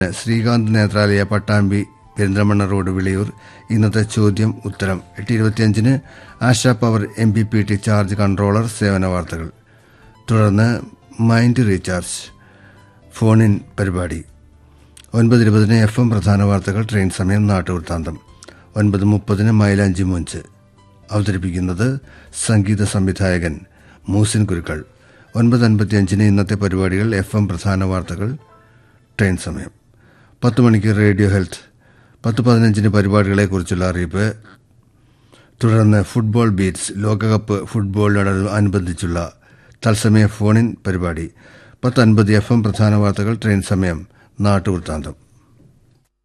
Srikanth Nethralaya Pattambi Perinthalmanna road Vilayur ഇന്നത്തെ ചോദ്യം ഉത്തരം എട്ട് ഇരുപത്തിയഞ്ചിന് Asha power M P P T charge controller സേവന വാർത്തകൾ തുടർന്ന് മൈൻഡ് റീചാർജ് ഫോണിൻ പരിപാടി ഒൻപത് ഇരുപതിന് എഫ് എം പ്രധാന വാർത്തകൾ ട്രെയിൻ സമയം നാട്ടുവൃത്താന്തം ഒൻപത് മുപ്പതിന് മൈലാഞ്ചി മുഞ്ച് അവതരിപ്പിക്കുന്നത് സംഗീത സംവിധായകൻ മൂസിൻ കുരുക്കൾ ഒൻപത് അൻപത്തിയഞ്ചിന് ഇന്നത്തെ പരിപാടികൾ എഫ് എം പ്രധാന വാർത്തകൾ ട്രെയിൻ സമയം പത്ത് മണിക്ക് റേഡിയോ ഹെൽത്ത് പത്ത് പതിനഞ്ചിന് പരിപാടികളെക്കുറിച്ചുള്ള അറിയിപ്പ് തുടർന്ന് ഫുട്ബോൾ ബീറ്റ്സ് ലോകകപ്പ് ഫുട്ബോളിനോടനുബന്ധിച്ചുള്ള തത്സമയ ഫോണിൻ പരിപാടി പത്ത് അൻപത് എഫ് എം പ്രധാന വാർത്തകൾ ട്രെയിൻ സമയം നാട്ടുവൃത്താന്തം